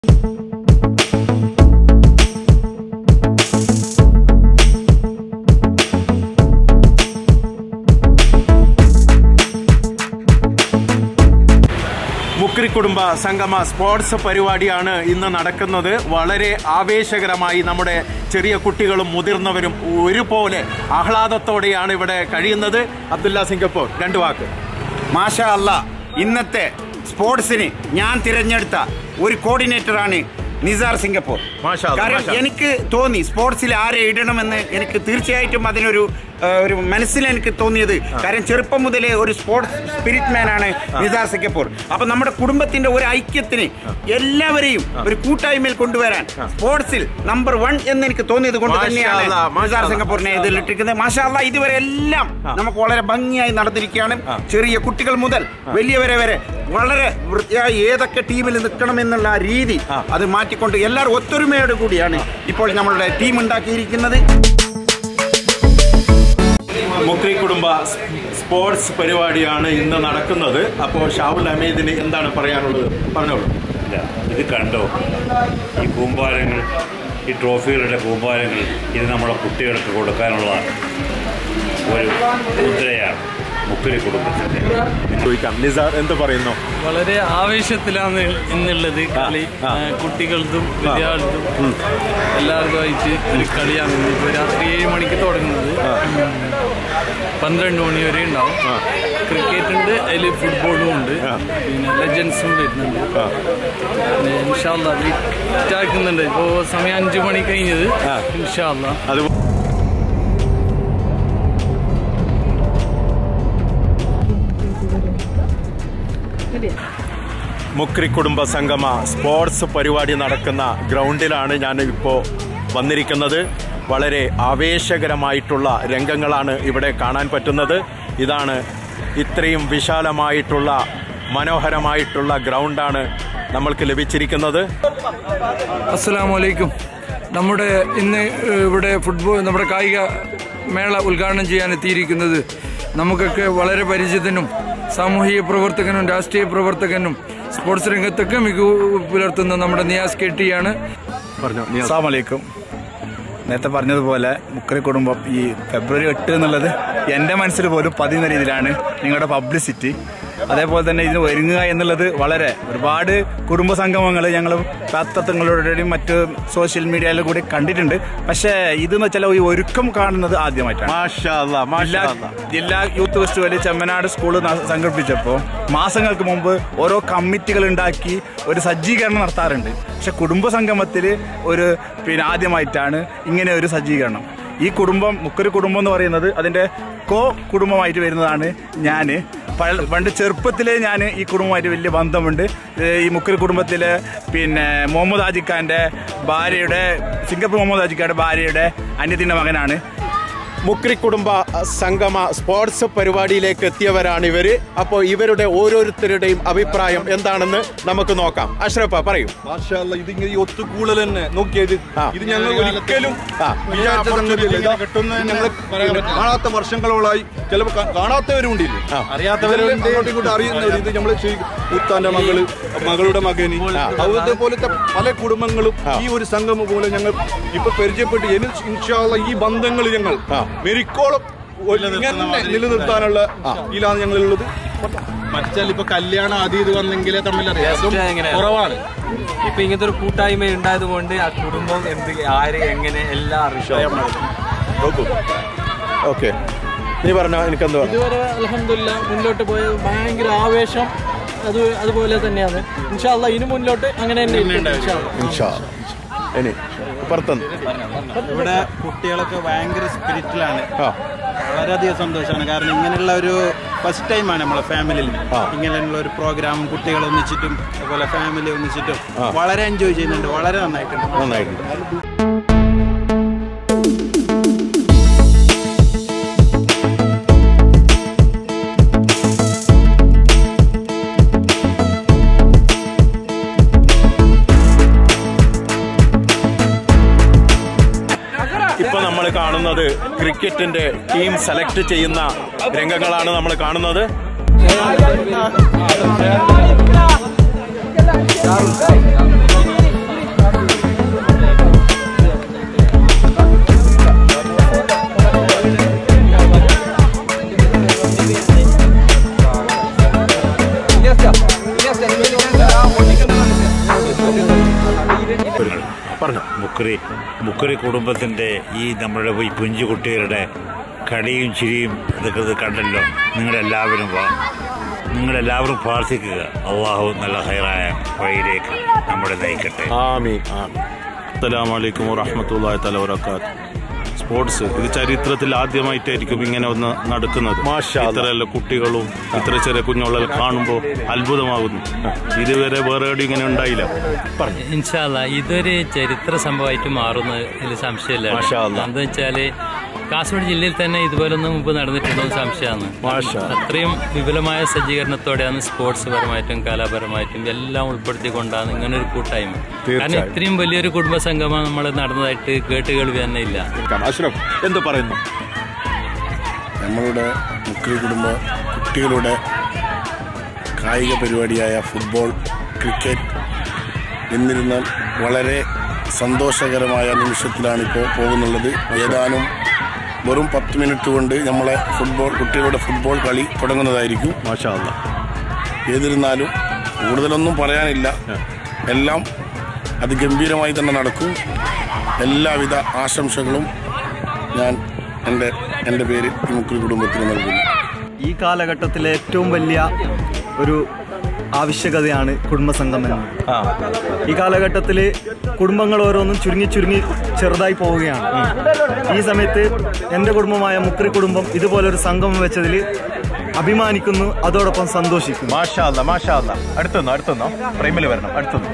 മുക്രി കുടുംബ സംഗമ സ്പോർട്സ് പരിപാടിയാണ് ഇന്ന് നടക്കുന്നത് വളരെ ആവേശകരമായി നമ്മുടെ ചെറിയ കുട്ടികളും മുതിർന്നവരും ഒരുപോലെ ആഹ്ലാദത്തോടെയാണ് ഇവിടെ കഴിയുന്നത് അബ്ദുല്ല സിംഗപ്പൂർ രണ്ട് വാക്ക് മാഷ അല്ല ഇന്നത്തെ സ്പോർട്സിന് ഞാൻ തിരഞ്ഞെടുത്ത ഒരു കോർഡിനേറ്ററാണ് നിസാർ സിംഗപ്പൂർ മാഷാ അല്ലാ, കാരണം മാഷാ. എനിക്ക് തോന്നി സ്പോർട്സിൽ ആരെ ഇടണമെന്ന് എനിക്ക് തീർച്ചയായിട്ടും അതിനൊരു ആ, ഒരു മനസ്സിൽ എനിക്ക് തോന്നിയത് കാരണം ചെറുപ്പം മുതലേ ഒരു സ്പോർട്സ് സ്പിരിറ്റ് മാനാണ് നിസാർ സിംഗപ്പൂർ അപ്പൊ നമ്മുടെ കുടുംബത്തിന്റെ ഒരു ഐക്യത്തിന് എല്ലാവരെയും ഒരു കൂട്ടായ്മയിൽ കൊണ്ടുവരാൻ സ്പോർട്സിൽ നമ്പർ വൺ എന്ന് എനിക്ക് തോന്നിയത് കൊണ്ട് മാഷാ തന്നെയാണ് അല്ലാ, മാഷാ നിസാർ അല്ലാ. സിംഗപ്പൂരിനെ ഇതിലിട്ടിരിക്കുന്നത് മാഷാ അല്ലാ, ഇതുവരെ എല്ലാം നമുക്ക് വളരെ ഭംഗിയായി നടന്നിരിക്കുകയാണ് ചെറിയ കുട്ടികൾ മുതൽ വലിയവരെ വരെ വളരെ വൃത്തിയായി ഏതൊക്കെ ടീമിൽ നിൽക്കണമെന്നുള്ള ആ രീതി അത് മാറ്റിക്കൊണ്ട് എല്ലാവരും ഒത്തൊരുമയോട് കൂടിയാണ് ഇപ്പോൾ നമ്മളുടെ ടീം ഉണ്ടാക്കിയിരിക്കുന്നത് മുക്രി കുടുംബ സ് സ്പോർട്സ് പരിപാടിയാണ് ഇന്ന് നടക്കുന്നത് അപ്പോൾ ഷാവുൽ അമീദിന് എന്താണ് പറയാനുള്ളത് പറഞ്ഞോളൂ ഇല്ല ഇത് കണ്ടോ ഈ കൂമ്പാരങ്ങൾ ഈ ട്രോഫികളുടെ കൂമ്പാരങ്ങൾ ഇത് നമ്മുടെ കുട്ടികൾക്ക് കൊടുക്കാനുള്ള ഒരു മുദ്രയാണ് മുക്കരി കുടുംബത്തിൻ്റെ ചോദിക്കാം നിസാർ എന്ത് പറയുന്നു വളരെ ആവേശത്തിലാണ് ഇന്നുള്ളത് കളി ആ. ആ, കുട്ടികൾക്കും വിദ്യാർത്ഥികൾക്കും എല്ലാവർക്കും അയച്ച് ഒരു കളിയാണ് ഇന്ന്. ഇപ്പോൾ രാത്രി ഏഴ് മണിക്ക് തുടങ്ങുന്നത് പന്ത്രണ്ട് മണി വരെ ഉണ്ടാവും ക്രിക്കറ്റ് ഉണ്ട് അതിൽ ഫുട്ബോളും ഉണ്ട് പിന്നെ ലെജൻസും വരുന്നുണ്ട് പിന്നെ ഇൻഷാല്ല ആക്കുന്നുണ്ട് ഇപ്പോൾ സമയം അഞ്ച് മണി കഴിഞ്ഞത് ഇൻഷാല്ല അത് മുക്രി കുടുംബ സംഗമ സ്പോർട്സ് പരിപാടി നടക്കുന്ന ഗ്രൗണ്ടിലാണ് ഞാൻ ഇപ്പോൾ വന്നിരിക്കുന്നത് വളരെ ആവേശകരമായിട്ടുള്ള രംഗങ്ങളാണ് ഇവിടെ കാണാൻ പറ്റുന്നത് ഇതാണ് ഇത്രയും വിശാലമായിട്ടുള്ള മനോഹരമായിട്ടുള്ള ഗ്രൗണ്ടാണ് നമ്മൾക്ക് ലഭിച്ചിരിക്കുന്നത് അസ്സലാമു അലൈക്കും നമ്മുടെ ഇന്ന് ഏഹ്, ഇവിടെ ഫുട്ബോൾ നമ്മുടെ കായിക മേള ഉദ്ഘാടനം ചെയ്യാൻ എത്തിയിരിക്കുന്നത് നമുക്കൊക്കെ വളരെ പരിചിതനും സാമൂഹിക പ്രവർത്തകനും രാഷ്ട്രീയ പ്രവർത്തകനും സ്പോർട്സ് രംഗത്തൊക്കെ മികവ് പുലർത്തുന്ന നമ്മുടെ നിയാസ് കെ ടി ആണ് പറഞ്ഞു അസ്സാമലൈക്കും നേരത്തെ പറഞ്ഞതുപോലെ മുക്കറി കുടുംബം ഈ ഫെബ്രുവരി എട്ട് എന്നുള്ളത് എൻ്റെ മനസ്സിൽ പോലും പതിയുന്ന രീതിയിലാണ് നിങ്ങളുടെ പബ്ലിസിറ്റി അതേപോലെ തന്നെ ഇതിന് ഒരുങ്ങുക എന്നുള്ളത് വളരെ ഒരുപാട് കുടുംബ സംഗമങ്ങൾ ഞങ്ങൾ പത്രങ്ങളുടെയും മറ്റ് സോഷ്യൽ മീഡിയയിലും കൂടി കണ്ടിട്ടുണ്ട് പക്ഷേ ഇതെന്ന് വെച്ചാൽ ഈ ഒരുക്കം കാണുന്നത് ആദ്യമായിട്ടാണ് മാഷാ അല്ലാ, മാഷാ ജില്ലാ അല്ലാ. ജില്ലാ യൂത്ത് ഫെസ്റ്റിവൽ ചെമ്മനാട് സ്കൂൾ സംഘടിപ്പിച്ചപ്പോൾ മാസങ്ങൾക്ക് മുമ്പ് ഓരോ കമ്മിറ്റികൾ ഉണ്ടാക്കി ഒരു സജ്ജീകരണം നടത്താറുണ്ട് പക്ഷെ കുടുംബ സംഗമത്തിൽ ഒരു പിന്നെ ആദ്യമായിട്ടാണ് ഇങ്ങനെ ഒരു സജ്ജീകരണം ഈ കുടുംബം മുക്കൊരു കുടുംബം എന്ന് പറയുന്നത് അതിൻ്റെ കോ കുടുംബമായിട്ട് വരുന്നതാണ് ഞാൻ പണ്ട് ചെറുപ്പത്തിലേ ഞാൻ ഈ കുടുംബമായിട്ട് വലിയ ബന്ധമുണ്ട് ഏഹ് ഈ മുക്കൽ കുടുംബത്തിലെ പിന്നെ മുഹമ്മദ് ഹാജിഖാൻ്റെ ഭാര്യയുടെ സിംഗപ്പൂർ മുഹമ്മദ് ഹാജിഖാൻ്റെ ഭാര്യയുടെ അന്യത്തിൻ്റെ മകനാണ് മുക്രി കുടുംബ സംഗമ സ്പോർട്സ് പരിപാടിയിലേക്ക് എത്തിയവരാണ് ഇവര് അപ്പോൾ ഇവരുടെ ഓരോരുത്തരുടെയും അഭിപ്രായം എന്താണെന്ന് നമുക്ക് നോക്കാം അഷ്റഫ പറയൂ മാഷാല്ല ഇതിങ്ങനെ ഈ ഒത്തുകൂടൽ തന്നെ നോക്കിയത് ആ. ഇത് ഞങ്ങൾ ഒരിക്കലും ആ. വിചാരിച്ച സംഗതിയല്ല ഇതാ ഞങ്ങൾ കാണാത്ത വർഷങ്ങളോളായി ചിലപ്പോൾ കാ- കാണാത്തവരും ഉണ്ടില്ലേ അറിയാത്തവരുണ്ട്. അങ്ങോട്ടും ഇങ്ങോട്ടും അറിയുന്നവർ ഇത് നമ്മൾ ഉത്താന്റെ മകള് മകളുടെ മകന് അതുപോലത്തെ പല കുടുംബങ്ങളും ഈ ഒരു സംഗമം പോലെ ഞങ്ങൾ ഇപ്പൊ പരിചയപ്പെട്ട് ഇനി ഇൻഷാല്ല ഈ ബന്ധങ്ങൾ ഞങ്ങൾ മെരിക്കോളം ഒരു ഇങ്ങനെ നിലനിർത്താനുള്ള ഇതിലാണ് ഞങ്ങളുള്ളത് മറ്റാൽ ഇപ്പൊ കല്യാണം ആദ്യം ഇത് വന്നെങ്കിലേ തമ്മിൽ അറിയാം കുറവാണ് ഇപ്പൊ ഇങ്ങനത്തെ ഒരു കൂട്ടായ്മ ഉണ്ടായത് കൊണ്ട് ആ കുടുംബം എന്ത് ആര് എങ്ങനെ എല്ലാം അറിയാം നോക്കൂ ഓക്കെ നീ പറഞ്ഞോ എനിക്കെന്തോ ഇതുവരെ അലഹമില്ല മുന്നോട്ട് പോയത് ഭയങ്കര ആവേശം അത് അതുപോലെ തന്നെയാണ് ഇൻഷാല്ല ഇനി മുന്നോട്ട് അങ്ങനെ തന്നെ ഇരിക്കും. ഇൻഷാ അല്ലാ. ഇൻഷാ ഇനി പുറത്തുനിന്ന് ഇവിടെ കുട്ടികളൊക്കെ ഭയങ്കര സ്പിരിറ്റിലാണ് ആ വളരെയധികം സന്തോഷമാണ് കാരണം ഇങ്ങനെയുള്ള ഒരു ഫസ്റ്റ് ടൈമാണ് നമ്മളെ ഫാമിലിയിൽ ഇങ്ങനെയുള്ള ഒരു പ്രോഗ്രാം കുട്ടികൾ ഒന്നിച്ചിട്ടും അതുപോലെ ഫാമിലി ഒന്നിച്ചിട്ടും വളരെ എൻജോയ് ചെയ്യുന്നുണ്ട് വളരെ നന്നായിട്ടുണ്ട് നന്നായിട്ടുണ്ട് ഇപ്പൊ നമ്മൾ കാണുന്നത് ക്രിക്കറ്റിന്റെ ടീം സെലക്ട് ചെയ്യുന്ന രംഗങ്ങളാണ് നമ്മൾ കാണുന്നത് പറഞ്ഞു മുക്കറി മുക്കറി കുടുംബത്തിൻ്റെ ഈ നമ്മുടെ ഈ കുഞ്ചു കുട്ടികളുടെ കളിയും ചിരിയും ഇതൊക്കെ ഇത് കണ്ടല്ലോ നിങ്ങളെല്ലാവരും വാ നിങ്ങളെല്ലാവരും പ്രാർത്ഥിക്കുക അള്ളാഹു നല്ല ഹൈറായ വഴിയിലേക്ക് നമ്മളെ നയിക്കട്ടെ ആമീൻ ആമീൻ അസ്സലാമലൈക്കും വറഹമത്തല്ലാ തല വബറകാത്ത് സ്പോർട്സ് ഇത് ചരിത്രത്തിൽ ആദ്യമായിട്ടായിരിക്കും ഇങ്ങനെ ഒന്ന് നടക്കുന്നത് മാഷാ അല്ലാ. ഇത്രയല്ല കുട്ടികളും ഇത്ര ചെറിയ കുഞ്ഞുങ്ങളെ കാണുമ്പോൾ അത്ഭുതമാകുന്നു ഇതുവരെ വേറെ എവിടെയും ഇങ്ങനെ ഉണ്ടായില്ല ഇൻഷാല്ല ഇതൊരു ചരിത്ര സംഭവമായിട്ട് മാറുന്നതിൽ സംശയമില്ല മാഷാ അല്ലാ. എന്താ വെച്ചാല് കാസർഗോഡ് ജില്ലയിൽ തന്നെ ഇതുപോലൊന്നും മുമ്പ് നടന്നിട്ടുണ്ടോ എന്ന് സംശയമാണ് മാഷാ. അത്രയും വിപുലമായ സജ്ജീകരണത്തോടെയാണ് സ്പോർട്സ് പരമായിട്ടും കലാപരമായിട്ടും എല്ലാം ഉൾപ്പെടുത്തിക്കൊണ്ടാണ് ഇങ്ങനെ ഒരു കൂട്ടായ്മ കാരണം തീർച്ചയായും. ഇത്രയും വലിയൊരു കുടുംബ സംഗമം നമ്മൾ നടന്നതായിട്ട് കേട്ട് കേൾവി തന്നെ ഇല്ല അഷ്റഫ് എന്ത് പറയുന്നു നമ്മളുടെ മുക്രി കുടുംബ കുട്ടികളുടെ കായിക പരിപാടിയായ ഫുട്ബോൾ ക്രിക്കറ്റ് എന്നിരുന്നാൽ വളരെ സന്തോഷകരമായ നിമിഷത്തിലാണ് ഇപ്പോൾ പോകുന്നുള്ളത് ഏതാനും വെറും പത്ത് മിനിറ്റ് കൊണ്ട് നമ്മളെ ഫുട്ബോൾ കുട്ടികളുടെ ഫുട്ബോൾ കളി തുടങ്ങുന്നതായിരിക്കും മാഷാ അല്ലാ. ഏതിരുന്നാലും കൂടുതലൊന്നും പറയാനില്ല എല്ലാം അതിഗംഭീരമായി തന്നെ നടക്കും എല്ലാവിധ ആശംസകളും ഞാൻ എൻ്റെ എൻ്റെ പേര് ഈ മുക്രി കുടുംബത്തിന് നൽകുന്നു ഈ കാലഘട്ടത്തിലെ ഏറ്റവും വലിയ ഒരു ആവശ്യകതയാണ് കുടുംബസംഘം എന്നത് ഈ കാലഘട്ടത്തിൽ കുടുംബങ്ങൾ ഓരോന്നും ചുരുങ്ങി ചുരുങ്ങി ചെറുതായി പോവുകയാണ് ഈ സമയത്ത് എൻ്റെ കുടുംബമായ മുക്രി കുടുംബം ഇതുപോലൊരു സംഗമം വെച്ചതിൽ അഭിമാനിക്കുന്നു അതോടൊപ്പം സന്തോഷിക്കുന്നു മാഷാ അല്ലാ, മാഷാ അല്ലാ. അടുത്തുനിന്നോ അടുത്തുനിന്നോ പ്രൈമിൽ വരണം അടുത്തുനിന്ന്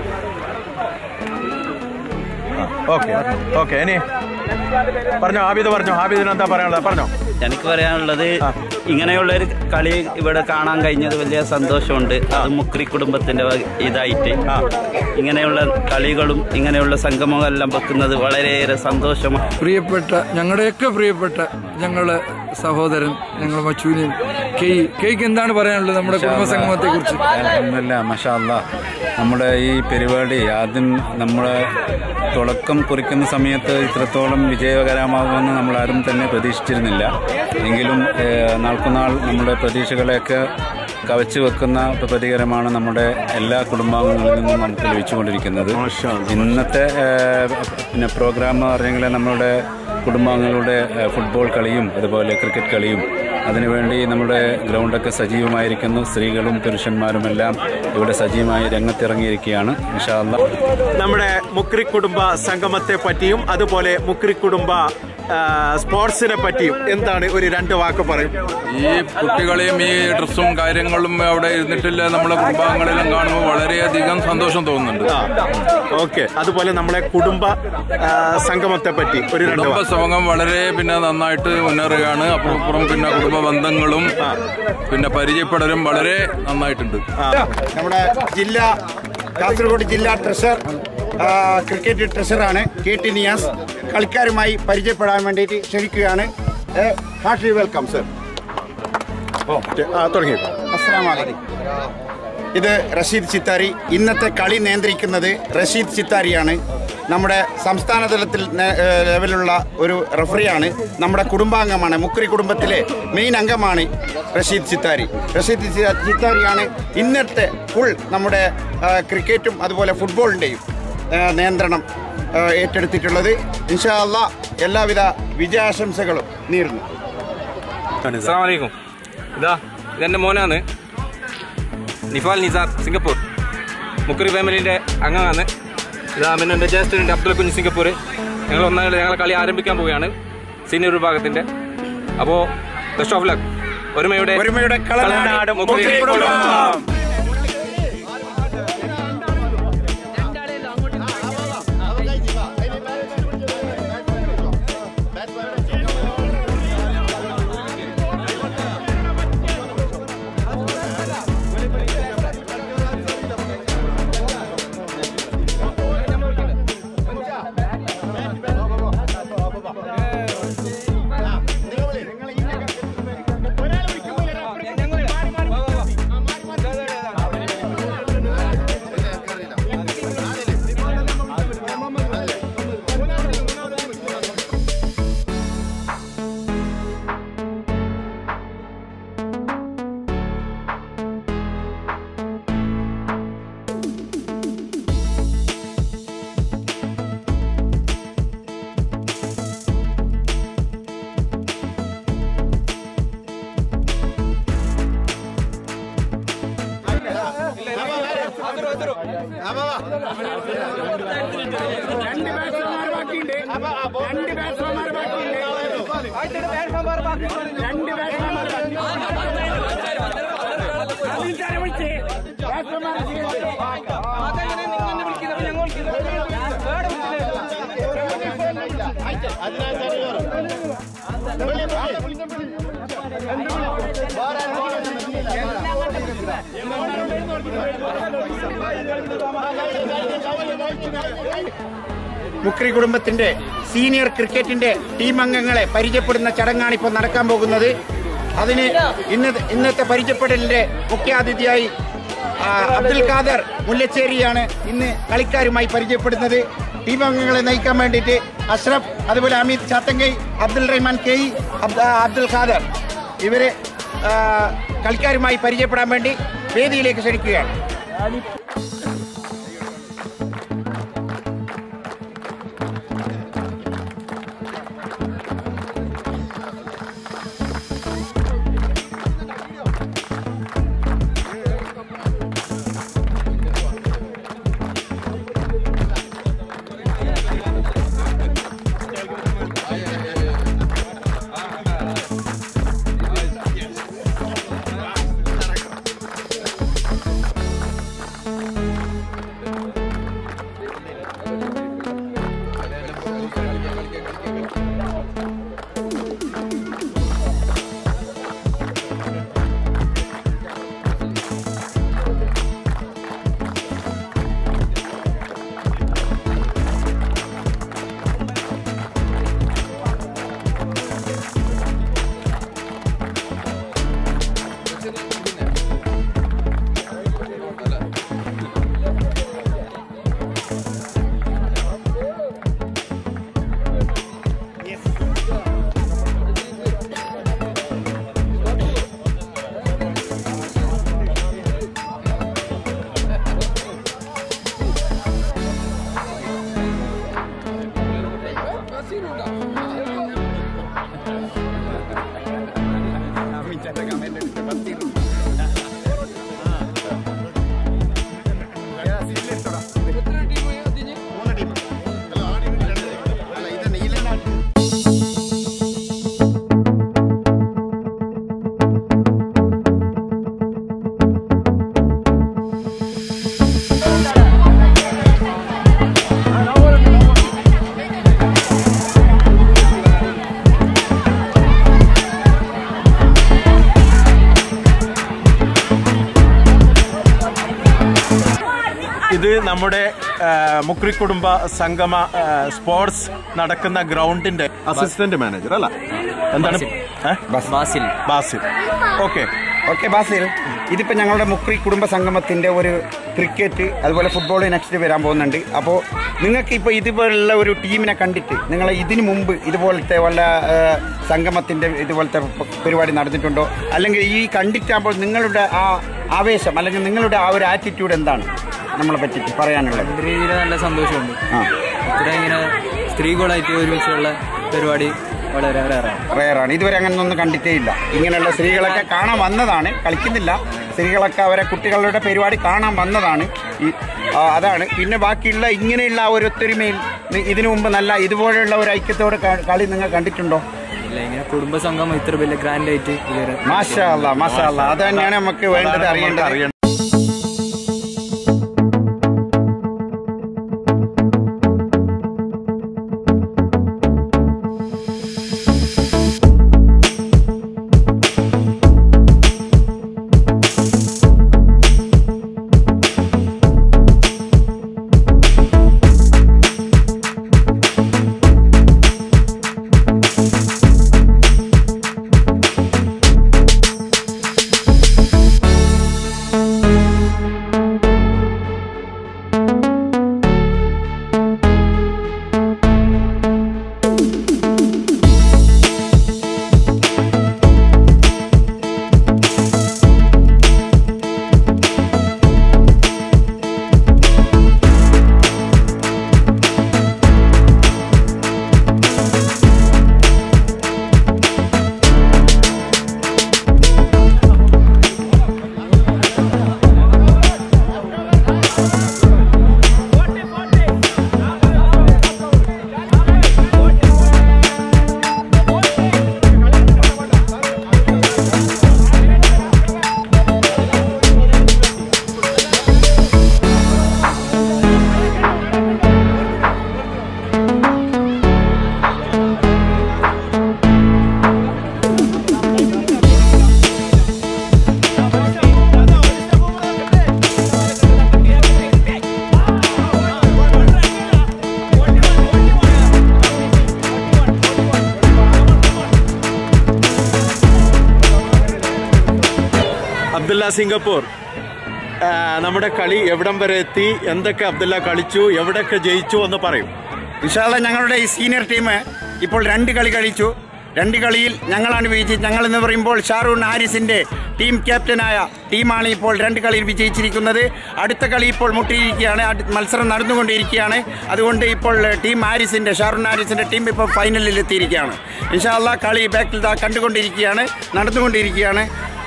ഓക്കെ ഓക്കെ ഇനി പറഞ്ഞോ ആബിദ് പറഞ്ഞോ ആബിദിന് എന്താ പറയാനുള്ളത് പറഞ്ഞോ എനിക്ക് പറയാനുള്ളത് ഇങ്ങനെയുള്ള ഒരു കളി ഇവിടെ കാണാൻ കഴിഞ്ഞത് വലിയ സന്തോഷമുണ്ട് അത് മുക്രി കുടുംബത്തിന്റെ വക- ഇതായിട്ട് ഇങ്ങനെയുള്ള കളികളും ഇങ്ങനെയുള്ള സംഗമവും എല്ലാം വെക്കുന്നത് വളരെയേറെ സന്തോഷമാണ് പ്രിയപ്പെട്ട ഞങ്ങളുടെയൊക്കെ പ്രിയപ്പെട്ട ഞങ്ങളെ സഹോദരൻ ഞങ്ങളെ മച്ചൂരിയൻ കെയ് കെയ്ക്ക് എന്താണ് പറയാനുള്ളത് നമ്മുടെ കുടുംബസംഗമത്തെ കുറിച്ച് അലഹമില്ല മഷാല്ല നമ്മുടെ ഈ പരിപാടി ആദ്യം നമ്മളെ തുടക്കം കുറിക്കുന്ന സമയത്ത് ഇത്രത്തോളം വിജയകരമാകുമെന്ന് നമ്മൾ ആരും തന്നെ പ്രതീക്ഷിച്ചിരുന്നില്ല എങ്കിലും ഏഹ്, നാൾക്കുനാൾ നമ്മുടെ പ്രതീക്ഷകളെയൊക്കെ കവച്ചു വെക്കുന്ന പ്രതികരമാണ് നമ്മുടെ എല്ലാ കുടുംബാംഗങ്ങളിൽ നിന്നും നമുക്ക് ലഭിച്ചുകൊണ്ടിരിക്കുന്നത് ഇന്നത്തെ ഏഹ്, പിന്നെ പ്രോഗ്രാം എന്ന് പറഞ്ഞെങ്കിൽ നമ്മുടെ കുടുംബാംഗങ്ങളുടെ ഏഹ്, ഫുട്ബോൾ കളിയും അതുപോലെ ക്രിക്കറ്റ് കളിയും അതിനുവേണ്ടി നമ്മുടെ ഗ്രൗണ്ടൊക്കെ സജീവമായിരിക്കുന്നു സ്ത്രീകളും പുരുഷന്മാരും എല്ലാം ഇവിടെ സജീവമായി രംഗത്തിറങ്ങിയിരിക്കുകയാണ് ഇൻഷാല്ല നമ്മുടെ മുക്രി കുടുംബ സംഗമത്തെ പറ്റിയും അതുപോലെ മുക്രി കുടുംബ ആ, സ്പോർട്സിനെ പറ്റിയും എന്താണ് ഒരു രണ്ട് വാക്ക് പറയും ഈ കുട്ടികളെയും ഈ ഡ്രസ്സും കാര്യങ്ങളും അവിടെ ഇരുന്നിട്ടില്ല നമ്മളെ കുടുംബാംഗങ്ങളെല്ലാം കാണുമ്പോൾ വളരെയധികം സന്തോഷം തോന്നുന്നുണ്ട് ഓക്കെ അതുപോലെ നമ്മളെ കുടുംബ ആ, സംഗമത്തെ പറ്റി ഒരു രണ്ട് കുടുംബ വാക്ക് സമൂഹം വളരെ പിന്നെ നന്നായിട്ട് മുന്നേറുകയാണ് അപ്പുറം പിന്നെ കുടുംബ ബന്ധങ്ങളും പിന്നെ പരിചയപ്പെടലും വളരെ നന്നായിട്ടുണ്ട് നമ്മുടെ ജില്ലാ കാസർഗോഡ് ജില്ലാ ട്രഷർ ആ, ക്രിക്കറ്റ് ട്രഷറാണ് കെ ടി നിയാസ് കളിക്കാരുമായി പരിചയപ്പെടാൻ വേണ്ടിയിട്ട് ക്ഷണിക്കുകയാണ് ഹാർട്ട്ലി വെൽക്കം സർ തുടങ്ങി അസ്സലാമലൈക്കും ഇത് റഷീദ് ചിത്താരി ഇന്നത്തെ കളി നിയന്ത്രിക്കുന്നത് റഷീദ് ചിത്താരിയാണ് നമ്മുടെ സംസ്ഥാന തലത്തിൽ നെ- ഏഹ് ലെവലുള്ള ഒരു റഫറിയാണ് നമ്മുടെ കുടുംബാംഗമാണ് മുക്രി കുടുംബത്തിലെ മെയിൻ അംഗമാണ് റഷീദ് ചിത്താരി റഷീദ് ചി- ചിത്താരിയാണ് ഇന്നത്തെ ഫുൾ നമ്മുടെ ആ, ക്രിക്കറ്റും അതുപോലെ ഫുട്ബോളിൻ്റെയും നിയന്ത്രണം ആ, ഏറ്റെടുത്തിട്ടുള്ളത് ഇൻഷാ അല്ലാ എല്ലാവിധ വിജയാശംസകളും നേരുന്നു അസ്സാമലൈക്കും ഇതാ ഇതെൻ്റെ മോനാണ് നിഫാൽ നിസാർ സിംഗപ്പൂർ മുക്കറി ഫാമിലിൻ്റെ അംഗമാണ് ഇതാ പിന്നെ എൻ്റെ ജ്യേഷ്ഠനുണ്ട് അബ്ദുൽ കുഞ്ഞ് സിംഗപ്പൂർ ഞങ്ങൾ ഒന്നാം ഞങ്ങളെ കളി ആരംഭിക്കാൻ പോവുകയാണ് സീനിയർ വിഭാഗത്തിൻ്റെ അപ്പോൾ ബെസ്റ്റ് ഓഫ് ലക്ക് ഒരുമയുടെ ഒരുമയുടെ കളനാട് മുക്കറി മുക്കരി കുടുംബം. ഞങ്ങൾ രണ്ട് ബാറ്റ്സ്മാൻമാർ ബാക്കിയുണ്ട് രണ്ട് ബാറ്റ്സ്മാൻമാർ ബാക്കിയുണ്ട് രണ്ട് ബാറ്റ്സ്മാൻമാർ മുക്രി കുടുംബത്തിന്റെ സീനിയർ ക്രിക്കറ്റിന്റെ ടീം അംഗങ്ങളെ പരിചയപ്പെടുന്ന ചടങ്ങാണ് ഇപ്പോൾ നടക്കാൻ പോകുന്നത് അതിന് ഇന്ന് ഇന്നത്തെ പരിചയപ്പെടലിന്റെ മുഖ്യാതിഥിയായി ആ, അബ്ദുൽ ഖാദർ മുല്ലച്ചേരിയാണ് ഇന്ന് കളിക്കാരുമായി പരിചയപ്പെടുന്നത് ടീം അംഗങ്ങളെ നയിക്കാൻ വേണ്ടിയിട്ട് അഷ്റഫ് അതുപോലെ അമിത് ചാത്തങ്കൈ അബ്ദുൽ റഹ്മാൻ കെ ഇ, അബ്ദ- അബ്ദുൽ ഖാദർ ഇവരെ ആ, കളിക്കാരുമായി പരിചയപ്പെടാൻ വേണ്ടി വേദിയിലേക്ക് ക്ഷണിക്കുകയാണ് ഇത് നമ്മുടെ ആ, മുക്രി കുടുംബ സംഗമ ആ, സ്പോർട്സ് നടക്കുന്ന ഗ്രൗണ്ടിന്റെ അസിസ്റ്റന്റ് മാനേജർ അല്ല എന്താണ് ഏ? ബാസിൽ ബാസിൽ ഓക്കെ ഓക്കെ ബാസിൽ ഇതിപ്പോൾ ഞങ്ങളുടെ മുക്രി കുടുംബ സംഗമത്തിന്റെ ഒരു ക്രിക്കറ്റ് അതുപോലെ ഫുട്ബോൾ നെക്സ്റ്റ് വരാൻ പോകുന്നുണ്ട് അപ്പോൾ നിങ്ങൾക്ക് ഇപ്പോൾ ഇതുപോലുള്ള ഒരു ടീമിനെ കണ്ടിട്ട് നിങ്ങൾ ഇതിനു മുമ്പ് ഇതുപോലത്തെ വല്ല ആ, സംഗമത്തിന്റെ ഇതുപോലത്തെ പ- പരിപാടി നടന്നിട്ടുണ്ടോ അല്ലെങ്കിൽ ഈ കണ്ടിട്ടാകുമ്പോൾ നിങ്ങളുടെ ആ ആവേശം അല്ലെങ്കിൽ നിങ്ങളുടെ ആ ഒരു ആറ്റിറ്റ്യൂഡ് എന്താണ് നമ്മളെ പറ്റിയിട്ട് പറയാനുള്ളത് ഒരു രീതിയിൽ നല്ല സന്തോഷമുണ്ട് ആ ഇവിടെ ഇങ്ങനെ സ്ത്രീകളായിട്ട് ഒരുമിച്ചുള്ള പരിപാടി വളരെ റേറാണ് റയറാണ് ഇതുവരെ അങ്ങനെ ഒന്നും കണ്ടിട്ടേ ഇല്ല ഇങ്ങനെയുള്ള സ്ത്രീകളൊക്കെ കാണാൻ വന്നതാണ് കളിക്കുന്നില്ല സ്ത്രീകളൊക്കെ അവരെ കുട്ടികളുടെ പരിപാടി കാണാൻ വന്നതാണ് ഈ ആ, അതാണ് പിന്നെ ബാക്കിയുള്ള ഇങ്ങനെയുള്ള ആ ഒരു ഒത്തൊരുമയിൽ നി- ഇതിനു മുമ്പ് നല്ല ഇതുപോലെയുള്ള ഒരു ഐക്യത്തോടെ ക- കളി നിങ്ങൾ കണ്ടിട്ടുണ്ടോ ഇല്ല ഇങ്ങനെ കുടുംബ സംഘം ഇത്ര വലിയ ഗ്രാൻഡ് ആയിട്ട് ഇതുവരെ മാഷാ അല്ലാ മാഷാ അല്ലാ അത് തന്നെയാണ് നമുക്ക് വേണ്ടത് അറിയേണ്ടത് Thank അബ്ദുല്ല സിംഗപ്പൂർ ആ, നമ്മുടെ കളി എവിടം വരെ എത്തി എന്തൊക്കെ അബ്ദുല്ല കളിച്ചു എവിടെയൊക്കെ ജയിച്ചു എന്ന് പറയും ഇൻഷാല്ല ഞങ്ങളുടെ ഈ സീനിയർ ടീം ഇപ്പോൾ രണ്ട് കളി കളിച്ചു രണ്ട് കളിയിൽ ഞങ്ങളാണ് വിജയിച്ചത് ഞങ്ങൾ എന്ന് പറയുമ്പോൾ ഷാറൂൺ ഹാരിസിന്റെ ടീം ക്യാപ്റ്റനായ ടീമാണ് ഇപ്പോൾ രണ്ട് കളിയിൽ വിജയിച്ചിരിക്കുന്നത് അടുത്ത കളി ഇപ്പോൾ മുട്ടിയിരിക്കുകയാണ് അടു- മത്സരം നടന്നുകൊണ്ടിരിക്കുകയാണ് അതുകൊണ്ട് ഇപ്പോൾ ടീം ഹാരിസിന്റെ ഷാറൂൺ ഹാരിസിന്റെ ടീം ഇപ്പോൾ ഫൈനലിൽ എത്തിയിരിക്കുകയാണ് ഇൻഷാല്ല കളി ബാക്കിൽ ദാ കണ്ടുകൊണ്ടിരിക്കുകയാണ് നടന്നുകൊണ്ടിരിക്കുകയാണ്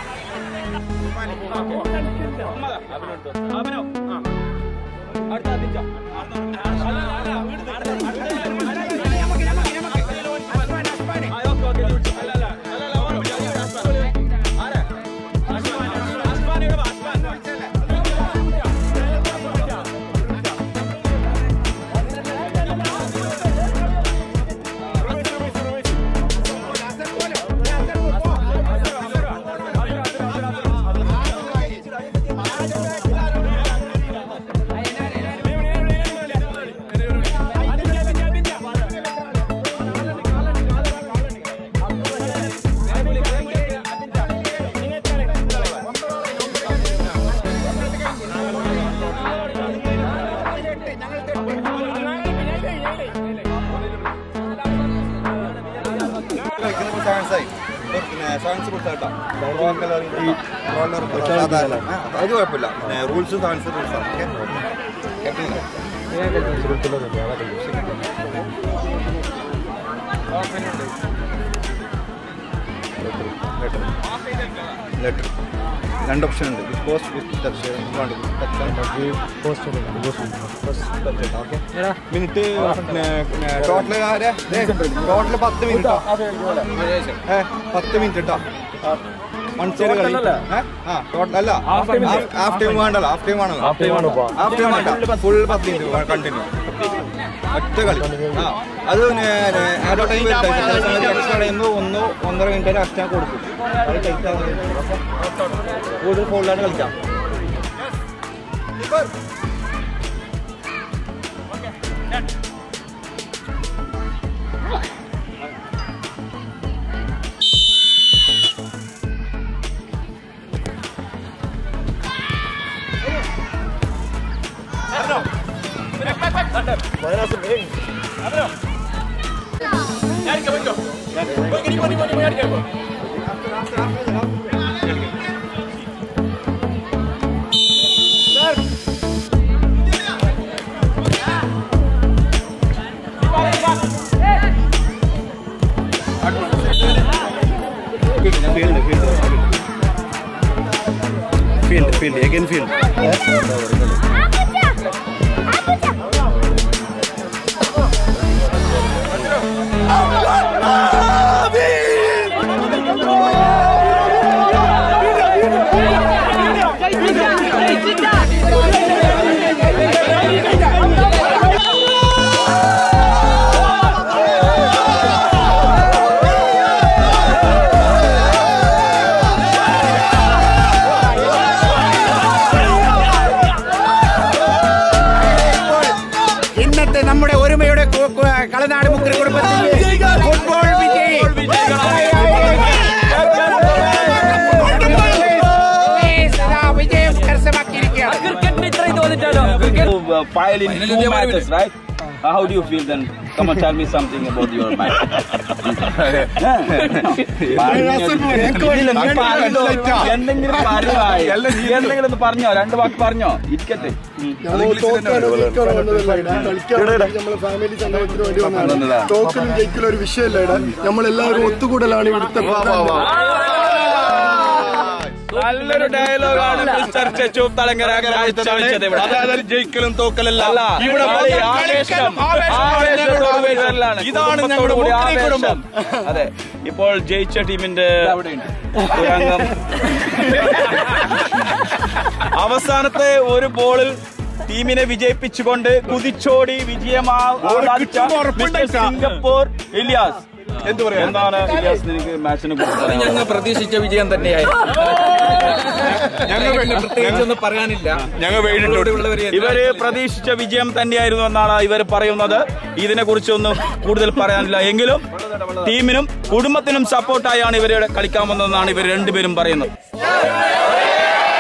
അത് കുഴപ്പമില്ല റൂൾസ് സാൻസ് റൂൾസാണ് ലെറ്റർ രണ്ട് ഓപ്ഷൻ ഉണ്ട് with post with touch okay minute total total പത്ത് മിനിറ്റ് ഏ പത്ത് മിനിറ്റ് കേട്ടോ വൺ സൈഡ് കളി ഏ? ആ ടോട്ടൽ അല്ല ഹാഫ് ടൈം വേണ്ടല്ലോ ഹാഫ് ടൈം ആണല്ലോ Half time ആണ് ഇപ്പൊ. ഹാഫ് ടൈം വേണ്ട ഫുൾ പത്ത് മിനിറ്റ് കണ്ടിന്യൂ ഒറ്റ കളി ആ അത് ആഡോ ടൈം എക്സ്ട്രാ ടൈം ഒന്ന് ഒന്നര മിനിറ്റ് എക്സ്ട്രാ കൊടുക്കും അത് ടൈറ്റ് ആവുന്നത് കൂടുതൽ ഫോളിലായിട്ട് കളിക്കാം ഫീൽഡ് ഫീൽഡ് അഗൈൻ ഫീൽഡ് ഇന്നത്തെ നമ്മുടെ ഒരുമയുടെ കു- കു- കളനാട് മുക്കരി കുടുംബത്തിൽ ഫുട്ബോൾ വിജയി വിജയം കരസ്ഥമാക്കിയിരിക്കുകയാണ് uh, file in two matches, right? Uh, how do you feel then? Come on, tell me something about your match. ഇതിലൊന്ന് പറഞ്ഞോ. എന്തെങ്കിലും പറഞ്ഞോ എന്തെങ്കിലും ഒന്ന് പറഞ്ഞോ രണ്ട് വാക്ക് പറഞ്ഞോ ഇരിക്കട്ടെ തോക്കലും ജയിക്കലും ഒരു വിഷയമല്ല ഇവിടെ നമ്മളെല്ലാവരും ഒത്തുകൂടലാണ് ഇവിടുത്തെ പ്രാധാന്യം. നല്ലൊരു ഡയലോഗാണ് മിസ്റ്റർ ചെച്ചു തളങ്കര കാഴ്ചവെച്ചത് ഇവിടെ അതായത് ജയിക്കലും തോക്കലല്ല അല്ല, ഇവിടെ കളി ആവേശം ആവേശം ആവേശത്തോട് കൂടി വരലാണ്. ഇതാണ് ഞങ്ങളുടെ കുടുംബത്തോടുകൂടി മുക്കരി ആവേശം. കുടുംബം. അതെ ഇപ്പോൾ ജയിച്ച ടീമിന്റെ ഒരു അംഗം അവസാനത്തെ ഒരു ബോളിൽ ടീമിനെ വിജയിപ്പിച്ചുകൊണ്ട് കുതിച്ചോടി വിജയമാ ആരാധിച്ച മിസ്റ്റർ സിംഗപ്പൂർ ഇലിയാസ് എന്ത് പറയാ എന്താണ് ഇലിയാസ് നിനക്ക് മാച്ചിനെ കുറിച്ച് ഞങ്ങൾ പ്രതീക്ഷിച്ച വിജയം തന്നെയായിരുന്നു ഞങ്ങൾ പ്രത്യേകിച്ചൊന്നും പറയാനില്ല ഞങ്ങൾ ഇവര് പ്രതീക്ഷിച്ച വിജയം തന്നെയായിരുന്നു എന്നാണ് ഇവർ പറയുന്നത് ഇതിനെ കുറിച്ചൊന്നും കൂടുതൽ പറയാനില്ല എങ്കിലും ടീമിനും കുടുംബത്തിനും സപ്പോർട്ടായാണ് ഇവരെ കളിക്കാൻ വന്നതെന്നാണ് ഇവർ രണ്ടുപേരും പറയുന്നത്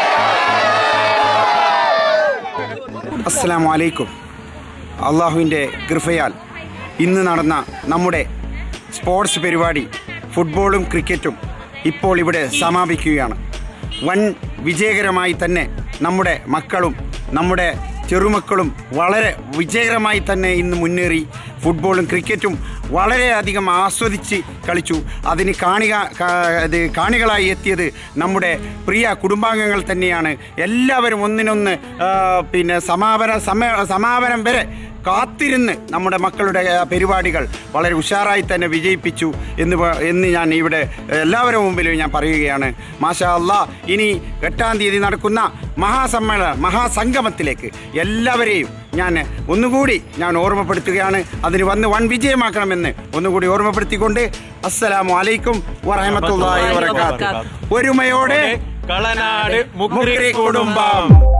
അസ്സലാമു അലൈക്കും അള്ളാഹുവിൻ്റെ കൃപയാൽ ഇന്ന് നടന്ന നമ്മുടെ സ്പോർട്സ് പരിപാടി ഫുട്ബോളും ക്രിക്കറ്റും ഇപ്പോൾ ഇവിടെ സമാപിക്കുകയാണ് വൻ വിജയകരമായി തന്നെ നമ്മുടെ മക്കളും നമ്മുടെ ചെറുമക്കളും വളരെ വിജയകരമായി തന്നെ ഇന്ന് മുന്നേറി ഫുട്ബോളും ക്രിക്കറ്റും വളരെയധികം ആസ്വദിച്ച് കളിച്ചു അതിന് കാണിക കാ- ഇത് കാണികളായി എത്തിയത് നമ്മുടെ പ്രിയ കുടുംബാംഗങ്ങൾ തന്നെയാണ് എല്ലാവരും ഒന്നിനൊന്ന് ആ, പിന്നെ സമാപന സമ സമാപനം വരെ കാത്തിരുന്ന് നമ്മുടെ മക്കളുടെ ആ, പരിപാടികൾ വളരെ ഉഷാറായി തന്നെ വിജയിപ്പിച്ചു എന്ന് പ- എന്ന് ഞാൻ ഇവിടെ എല്ലാവരുടെ മുമ്പിലും ഞാൻ പറയുകയാണ് മാഷാ അല്ലാ ഇനി എട്ടാം തീയതി നടക്കുന്ന മഹാസമ്മേളന മഹാസംഗമത്തിലേക്ക് എല്ലാവരെയും ഞാൻ ഒന്നുകൂടി ഞാൻ ഓർമ്മപ്പെടുത്തുകയാണ് അതിന് വന്ന് വൻ വിജയമാക്കണമെന്ന് ഒന്നുകൂടി ഓർമ്മപ്പെടുത്തിക്കൊണ്ട് അസ്സലാമു അലൈക്കും വറഹമത്തുള്ളാഹി വബറകാതുഹു ഒരുമയോടെ കളനാട് മുക്രി മുക്രി കുടുംബം കുടുംബം